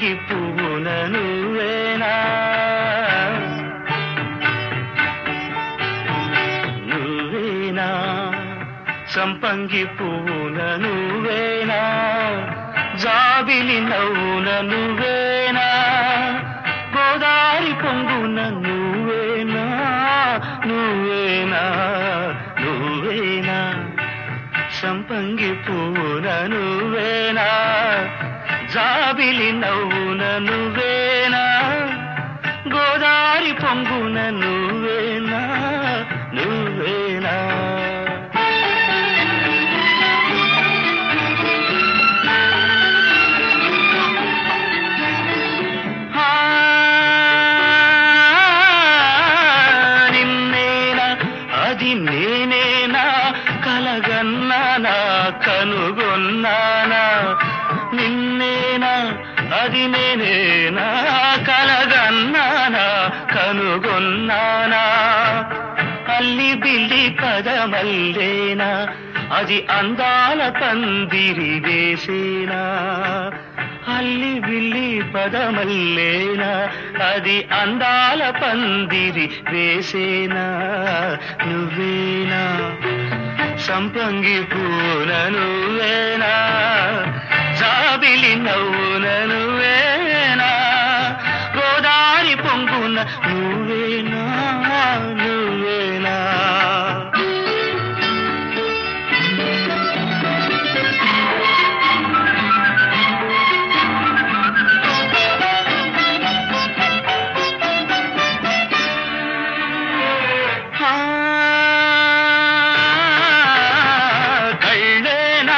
సంపంగి పువ్వున నువ్వేనా నువ్వేనా సంపంగి పువ్వున నువ్వేనా జాబిలి నవ్వున నువ్వేనా గోదారి పొంగున నువ్వేనా నువ్వేనా నువ్వేనా సంపంగి పువ్వున నువ్వేనా జాబిలి నవ్వున నువ్వేనా గోదారి పొంగున నువ్వేనా నువ్వేనా ఆ, నిన్నేనా అది నేనేనా కలగన్నానా కనుగొన్నానా నిన్నేనా అది నేనేనా కలగన్నానా కనుగొన్నానా అల్లి బిల్లి పదమల్లేనా అది అందాల పందిరి వేసేనా అల్లి బిల్లి పదమల్లేనా అది అందాల పందిరి వేసేనా నువ్వేనా సంపంగి పూన నువ్వేనా జాబిలి నవ్వున నువ్వేనా గోదారి పొంగున నువ్వేనా నువ్వేనా ఆ, కళ్ళేనా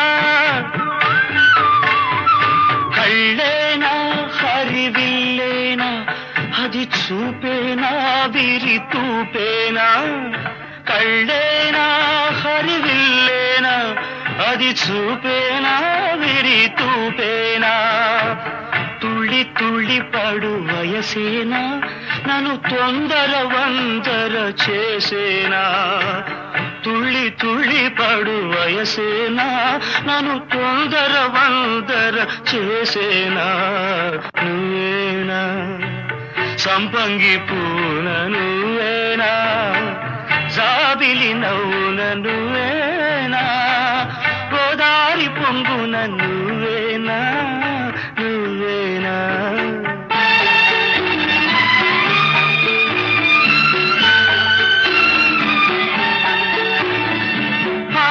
కళ్ళేనా హరివిల్లేనా అది చూపేనా విరి తూపేనా కళ్ళేనా హరివిల్లేనా అది చూపేనా విరి తూపేనా తుళ్ళి తుళ్ళి పడు వయసేనా నన్ను తొందర వందర చేసేనా తుళ్ళి తుళ్ళి పడు వయసేనా నన్ను తొందర వందర చేసేనా నువ్వేనా సంపంగి పూన నువ్వేనా జాబిలి నవ్వున నువ్వేనా గోదారి పొంగున నువ్వేనా నువ్వేనా ఆ,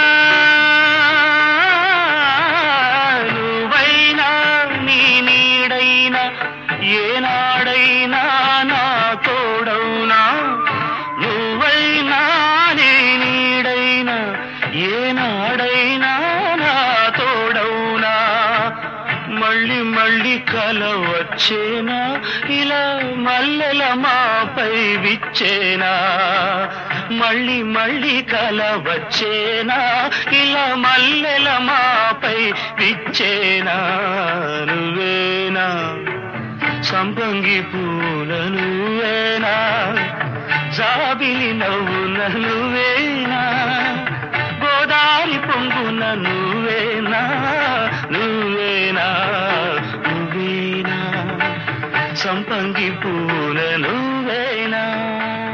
నువ్వైనా నీ నీడైనా ఏనాడైనా నా తోడవునా నువ్వైనా నీ నీడైనా ఏనాడైనా నా తోడవునా మళ్ళీ మళ్ళీ కల వచ్చేనా ఇలా మల్లెల మాపై విచ్చేనా మళ్ళీ మళ్ళీ కల వచ్చేనా ఇలా మల్లెల మాపై విచ్చేనా నువ్వేనా సంపంగి పూల నువ్వేనా జాబిలి నవ్వున నువ్వేనా గోదారి పొంగున నువ్వేనా నువ్వేనా నువ్వేనా సంపంగి పూల నువ్వేనా